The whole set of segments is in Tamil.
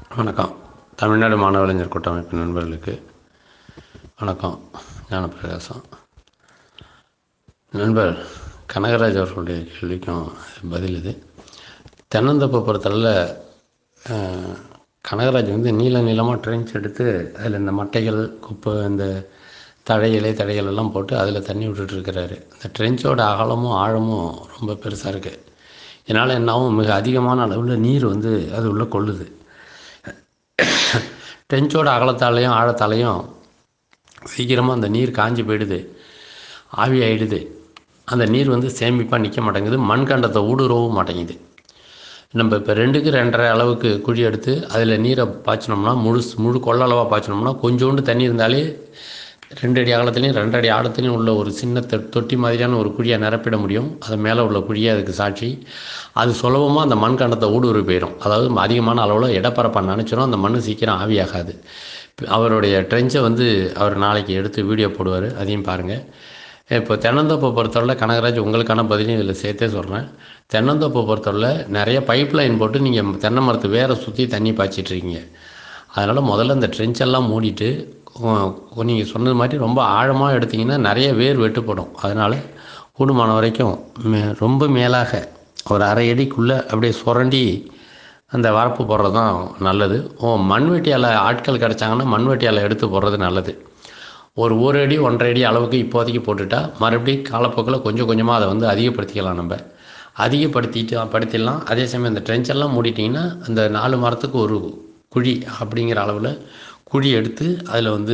வணக்கம் தமிழ்நாடு மாணவலைஞர் கூட்டமைப்பு நண்பர்களுக்கு வணக்கம் ஞானப்பிரகாசம் நண்பர் கனகராஜ் அவர்களுடைய கேள்விக்கும் பதில் இது தென்னந்தோப்பை பொறுத்தளவில் அஹ், கனகராஜ் வந்து நீள நீளமாக ட்ரென்ச் எடுத்து அதில் இந்த மட்டைகள் குப்பை இந்த தழையிலை தழைகள் எல்லாம் போட்டு அதில் தண்ணி விட்டுட்டு இருக்கிறாரு இந்த ட்ரென்ச்சோட அகலமும் ஆழமும் ரொம்ப பெருசாக இருக்குது இதனால் என்னாகும் மிக அதிகமான அளவில் நீர் வந்து அது உள்ளே கொள்ளுது ட்ரென்ச்சோட அகலத்தாலையும் ஆழத்தாலையும் சீக்கிரமாக அந்த நீர் காஞ்சி போயிடுது ஆவி ஆயிடுது அந்த நீர் வந்து சேமிப்பாக நிற்க மாட்டேங்குது மண்கண்டத்தை ஊடுருவவும் மாட்டேங்குது நம்ம இப்போ ரெண்டுக்கு ரெண்டரை அளவுக்கு குழி எடுத்து அதில் நீரை பாய்ச்சினோம்னா முழு முழு கொள்ளளவாக பாய்ச்சினோம்னா கொஞ்சோண்டு தண்ணி இருந்தாலே ரெண்டு அடி அகலத்துலேயும் ரெண்டு அடி ஆழத்துலேயும் உள்ள ஒரு சின்ன தொ- தொட்டி மாதிரியான ஒரு குழியை நிரப்பிட முடியும் அது மேலே உள்ள குழியே அதுக்கு சாட்சி அது சுலபமாக அந்த மண்கண்டத்தை ஊடுருவி போயிடும் அதாவது அதிகமான அளவில் இடப்பரப்பை நினச்சிரும் அந்த மண் சீக்கிரம் ஆவியாகாது அவருடைய ட்ரென்ச்சை வந்து அவர் நாளைக்கு எடுத்து வீடியோ போடுவார் அதையும் பாருங்கள் இப்போ தென்னந்தோப்பை பொறுத்தவரை கனகராஜ் உங்களுக்கான பதிலையும் இதில் சேர்த்தே சொல்கிறேன் தென்னந்தோப்பை பொறுத்தவரை நிறைய பைப் லைன் போட்டு நீங்கள் தென்னை மரத்து வேரை சுற்றி தண்ணி பாய்ச்சிட்டு இருக்கீங்க அதனால் முதல்ல இந்த ட்ரென்ச்செல்லாம் மூடிட்டு நீங்கள் சொன்னது மாதிரி ரொம்ப ஆழமாக எடுத்தீங்கன்னா நிறைய வேர் வெட்டுப்படும் அதனால் கூடுமான வரைக்கும் மே- ரொம்ப மேலாக ஒரு அரை அடிக்குள்ளே அப்படியே சுரண்டி அந்த வரப்பு போடுறது தான் நல்லது ஓ மண்வெட்டியால் ஆட்கள் கிடச்சாங்கன்னா மண்வெட்டியால் எடுத்து போடுறது நல்லது ஒரு ஒரு அடி ஒன்றரை அடி அளவுக்கு இப்போதைக்கு போட்டுட்டா மறுபடியும் காலப்போக்கில் கொஞ்சம் கொஞ்சமாக அதை வந்து அதிகப்படுத்திக்கலாம் நம்ம அதிகப்படுத்திட்டு படுத்திடலாம் அதே சமயம் இந்த ட்ரென்ச்செல்லாம் மூடிட்டிங்கன்னா அந்த நாலு மரத்துக்கு ஒரு குழி அப்படிங்கிற அளவில் குழி எடுத்து அதில் வந்து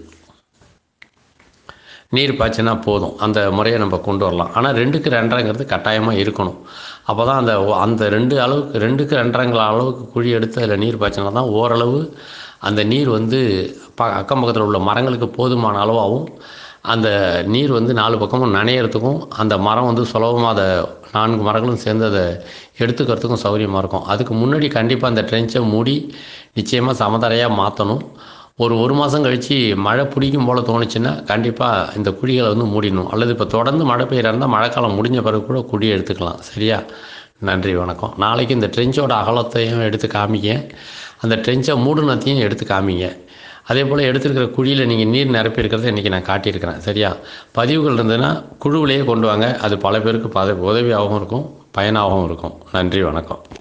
நீர் பாய்ச்சினா போதும் அந்த முறையை நம்ம கொண்டு வரலாம் ஆனால் ரெண்டுக்கு ரெண்டரைங்கிறது கட்டாயமாக இருக்கணும் அப்போ தான் அந்த அந்த ரெண்டு அளவுக்கு ரெண்டுக்கு ரெண்டரைங்கிற அளவுக்கு குழி எடுத்து அதில் நீர் பாய்ச்சினா தான் ஓரளவு அந்த நீர் வந்து ப அக்கம் பக்கத்தில் உள்ள மரங்களுக்கு போதுமான அளவாகவும் அந்த நீர் வந்து நாலு பக்கமும் நனையிறதுக்கும் அந்த மரம் வந்து சுலபமாக அதை நான்கு மரங்களும் சேர்ந்து அதை எடுத்துக்கிறதுக்கும் சௌகரியமாக இருக்கும் அதுக்கு முன்னாடி கண்டிப்பாக அந்த ட்ரென்ச்சை மூடி நிச்சயமாக சமதரையாக மாற்றணும் ஒரு ஒரு மாதம் கழித்து மழை பிடிக்கும் போல் தோணுச்சுன்னா கண்டிப்பாக இந்த குழிகளை வந்து மூடிடணும் அல்லது இப்போ தொடர்ந்து மழை பெய்யறா இருந்தால் மழைக்காலம் முடிஞ்ச பிறகு கூட குழியை எடுத்துக்கலாம் சரியா நன்றி வணக்கம் நாளைக்கு இந்த ட்ரென்ச்சோட அகலத்தையும் எடுத்து காமிங்க அந்த ட்ரென்ச்சை மூடுனத்தையும் எடுத்து காமிங்க அதே போல் எடுத்துருக்கிற குழியில் நீங்கள் நீர் நிரப்பி இருக்கிறத இன்றைக்கி நான் காட்டியிருக்கிறேன் சரியா பதிவுகள் இருந்ததுன்னா குழுவிலேயே கொண்டு வாங்க அது பல பேருக்கு பத உதவியாகவும் இருக்கும் பயனாகவும் இருக்கும் நன்றி வணக்கம்